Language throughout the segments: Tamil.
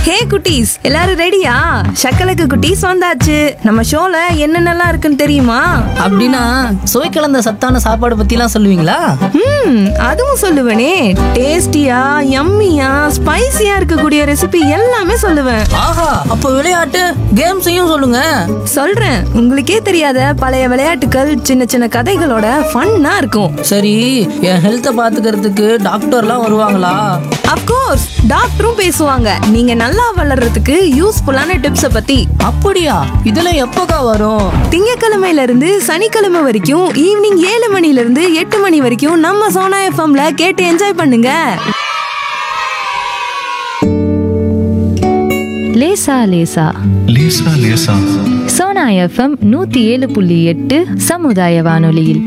ஹே குட்டீஸ் எல்லாரும் ரெடியா சக்கலக்கு குட்டீஸ் வந்தாச்சு நம்ம ஷோல என்னென்னலாம் இருக்குன்னு தெரியுமா அப்படின்னா சுவை கலந்த சத்தான சாப்பாடு பத்திலாம் சொல்லுவீங்களா ம் அதுவும் சொல்லுவேனே டேஸ்டியா யம்மியா ஸ்பைசியா இருக்கக்கூடிய ரெசிபி எல்லாமே சொல்லுவேன் ஆஹா அப்போ விளையாட்டு கேம்ஸையும் சொல்லுங்க சொல்றேன் உங்களுக்கே தெரியாத பழைய விளையாட்டுகள் சின்ன சின்ன கதைகளோட ஃபன்னா இருக்கும் சரி என் ஹெல்த்தை பாத்துக்கிறதுக்கு டாக்டர்லாம் வருவாங்களா அப்கோர்ஸ் டாக்டரும் பேசுவாங்க நீங்க நல்லா வளர்றதுக்கு யூஸ்ஃபுல்லான டிப்ஸை பத்தி அப்படியா இதெல்லாம் எப்போக்கா வரும் திங்கக்கிழமையில இருந்து சனிக்கிழமை வரைக்கும் ஈவினிங் ஏழு மணில இருந்து எட்டு மணி வரைக்கும் நம்ம சோனா எஃப்எம்ல கேட்டு என்ஜாய் பண்ணுங்க லேசா லேசா லேசா லேசா சோனா எஃப்எம் நூத்தி ஏழு புள்ளி எட்டு சமுதாய வானொலியில்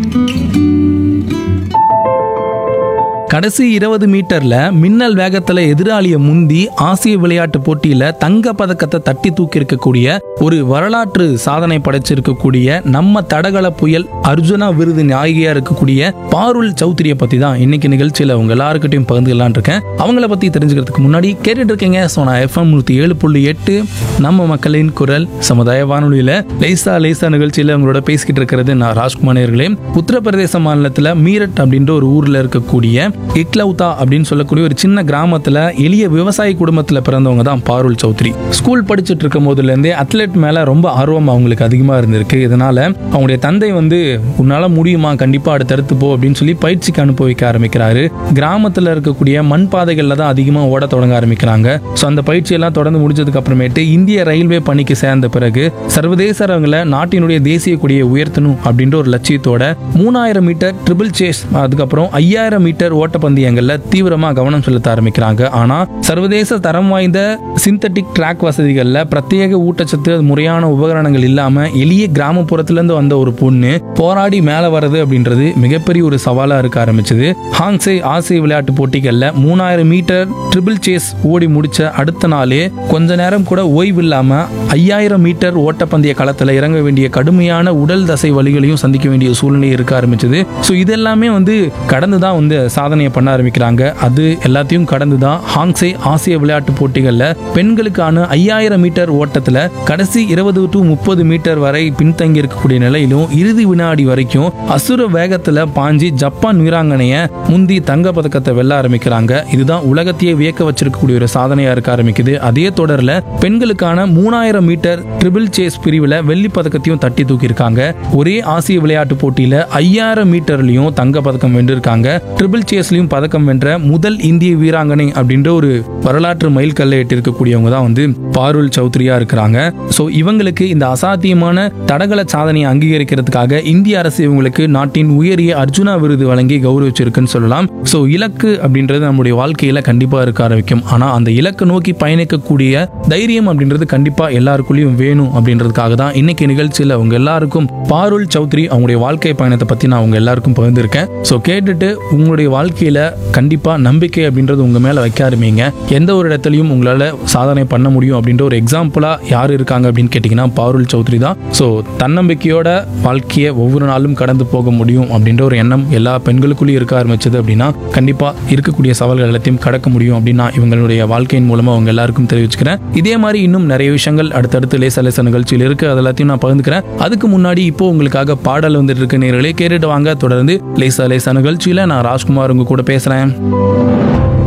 கடைசி இருபது மீட்டர்ல மின்னல் வேகத்துல எதிராளிய முந்தி ஆசிய விளையாட்டு போட்டியில தங்க பதக்கத்தை தட்டி தூக்கி இருக்கக்கூடிய ஒரு வரலாற்று சாதனை படைச்சிருக்கக்கூடிய நம்ம தடகள புயல் அர்ஜுனா விருது நாயகியா இருக்கக்கூடிய பாருல் சௌத்ரியை பத்தி தான் இன்னைக்கு நிகழ்ச்சியில உங்க எல்லாருக்கிட்டையும் பகிர்ந்துக்கலாம்னு இருக்கேன் அவங்கள பத்தி தெரிஞ்சுக்கிறதுக்கு முன்னாடி கேட்டுட்டு இருக்கீங்க சோனா எஃப்எம் நூத்தி ஏழு புள்ளி எட்டு நம்ம மக்களின் குரல் சமுதாய வானொலியில லேசா லேசா நிகழ்ச்சியில உங்களோட பேசிக்கிட்டு இருக்கிறது நான் ராஜ்குமார் நேயர்களே உத்தரப்பிரதேச மாநிலத்துல மீரட் அப்படின்ற ஒரு ஊர்ல இருக்கக்கூடிய இக்லவுதா அப்படின்னு சொல்லக்கூடிய ஒரு சின்ன கிராமத்துல எளிய விவசாய குடும்பத்துல பிறந்தவங்க தான் பாருல் சௌத்ரி ஸ்கூல் படிச்சுட்டு இருக்கும் போதுல இருந்தே அத்லெட் மேல ரொம்ப ஆர்வம் அவங்களுக்கு அதிகமா இருந்திருக்கு இதனால அவங்களுடைய தந்தை வந்து உன்னால முடியுமா கண்டிப்பா அடுத்தடுத்து போ அப்படின்னு சொல்லி பயிற்சிக்கு அனுப்ப வைக்க ஆரம்பிக்கிறாரு கிராமத்துல இருக்கக்கூடிய மண் பாதைகள்ல தான் அதிகமா ஓட தொடங்க ஆரம்பிக்கிறாங்க ஸோ அந்த பயிற்சியெல்லாம் தொடர்ந்து முடிச்சதுக்கு அப்புறமேட்டு இந்திய ரயில்வே பணிக்கு சேர்ந்த பிறகு சர்வதேச அரங்கில் நாட்டினுடைய தேசிய கொடியை உயர்த்தணும் அப்படின்ற ஒரு லட்சியத்தோட மூணாயிரம் மீட்டர் ட்ரிபிள் சேஸ் அதுக்கப்புறம் ஐயாயிரம் மீட்டர் ஓட்டப்பந்தயங்கள்ல தீவிரமா கவனம் செலுத்த ஆரம்பிக்கிறாங்க ஆனா சர்வதேச தரம் வாய்ந்த சிந்தட்டிக் ட்ராக் வசதிகள்ல பிரத்யேக ஊட்டச்சத்து முறையான உபகரணங்கள் இல்லாம எளிய கிராமப்புறத்துல இருந்து வந்த ஒரு பொண்ணு போராடி மேல வர்றது அப்படின்றது மிகப்பெரிய ஒரு சவாலா இருக்க ஆரம்பிச்சது ஹாங்ஸே ஆசிய விளையாட்டு போட்டிகள்ல மூணாயிரம் மீட்டர் ட்ரிபிள் சேஸ் ஓடி முடிச்ச அடுத்த நாளே கொஞ்ச நேரம் கூட ஓய்வு இல்லாம ஐயாயிரம் மீட்டர் ஓட்டப்பந்தய களத்துல இறங்க வேண்டிய கடுமையான உடல் தசை வலிகளையும் சந்திக்க வேண்டிய சூழ்நிலை இருக்க ஆரம்பிச்சது ஸோ இதெல்லாமே வந்து கடந்து தான் வந்து சாதனையை பண்ண ஆரம்பிக்கிறாங்க அது எல்லாத்தையும் கடந்து தான் ஹாங்ஸே ஆசிய விளையாட்டு போட்டிகளில் பெண்களுக்கான ஐயாயிரம் மீட்டர் ஓட்டத்தில் கடைசி இருபது டு முப்பது மீட்டர் வரை பின்தங்கி இருக்கக்கூடிய நிலையிலும் இறுதி வினாடி வரைக்கும் அசுர வேகத்தில் பாஞ்சி ஜப்பான் வீராங்கனைய முந்தி தங்க பதக்கத்தை வெல்ல ஆரம்பிக்கிறாங்க இதுதான் உலகத்தையே வியக்க வச்சிருக்கக்கூடிய ஒரு சாதனையா இருக்க ஆரம்பிக்குது அதே தொடர்ல பெண்களுக்கான மூணாயிரம் மீட்டர் ட்ரிபிள் சேஸ் பிரிவில் வெள்ளி பதக்கத்தையும் தட்டி தூக்கியிருக்காங்க ஒரே ஆசிய விளையாட்டு போட்டியில ஐயாயிரம் மீட்டர்லயும் தங்க பதக்கம் வென்றிருக்காங்க ட்ரிபிள் சேஸ்லயும் பதக்கம் வென்ற முதல் இந்திய வீராங்கனை அப்படின்ற ஒரு வரலாற்று மைல்கல்லை எட்டிருக்கக்கூடியவங்க தான் வந்து பாருல் சௌத்ரியா இருக்கிறாங்க ஸோ இவங்களுக்கு இந்த அசாத்தியமான தடகள சாதனையை அங்கீகரிக்கிறதுக்காக இந்திய அரசு இவங்களுக்கு நாட்டின் உயரிய அர்ஜுனா விருது வழங்கி கௌரவிச்சிருக்குன்னு சொல்லலாம் ஸோ இலக்கு அப்படின்றது நம்முடைய வாழ்க்கையில கண்டிப்பா இருக்க ஆரம்பிக்கும் ஆனா அந்த இலக்கு நோக்கி பயணிக்கக்கூடிய தைரியம் அப்படின்றது கண்டிப்பா எல்லாருக்குள்ளேயும் வேணும் அப்படின்றதுக்காக தான் இன்னைக்கு நிகழ்ச்சியில உங்க எல்லாருக்கும் பாருல் சௌத்ரி அவங்களுடைய வாழ்க்கை பயணத்தை பத்தி நான் உங்க எல்லாருக்கும் பகிர்ந்திருக்கேன் ஸோ கேட்டுட்டு உங்களுடைய வாழ்க்கையில கண்டிப்பா நம்பிக்கை அப்படின்றது உங்க மேல வைக்க ஆரம்பிங்க எந்த ஒரு இடத்துலையும் உங்களால சாதனை பண்ண முடியும் அப்படின்ற ஒரு எக்ஸாம்பிளா யார் இருக்காங்க அப்படின்னு கேட்டிங்கன்னா பாருல் சௌத்ரி தான் ஸோ தன்னம்பிக்கையோட வாழ்க்கையை ஒவ்வொரு நாளும் கடந்து போக முடியும் அப்படின்ற ஒரு எண்ணம் எல்லா பெண்களுக்குள்ளேயும் இருக்க ஆரம்பிச்சது அப்படின்னா கண்டிப்பா இருக்கக்கூடிய சவால்கள் எல்லாத்தையும் கடக்க முடியும் அப்படின்னு நான் இவங்களுடைய வாழ்க்கையின் மூலமா அவங்க எல்லாருக்கும் தெரிவிச்சுக்கிறேன் இதே மாதிரி இன்னும் நிறைய விஷயங்கள் அடுத்தடுத்து லேச லேச நிகழ்ச்சியில் இருக்கு அது எல்லாத்தையும் நான் பகிர்ந்துக்கிறேன் அதுக்கு முன்னாடி இப்போ உங்களுக்காக பாடல் வந்துட்டு இருக்கு நேர்களே கேட்டுட்டு வாங்க தொடர்ந்து லேசா லேசா நிகழ்ச்சியில நான் ராஜ்குமார் உங்க கூட பேசுறேன்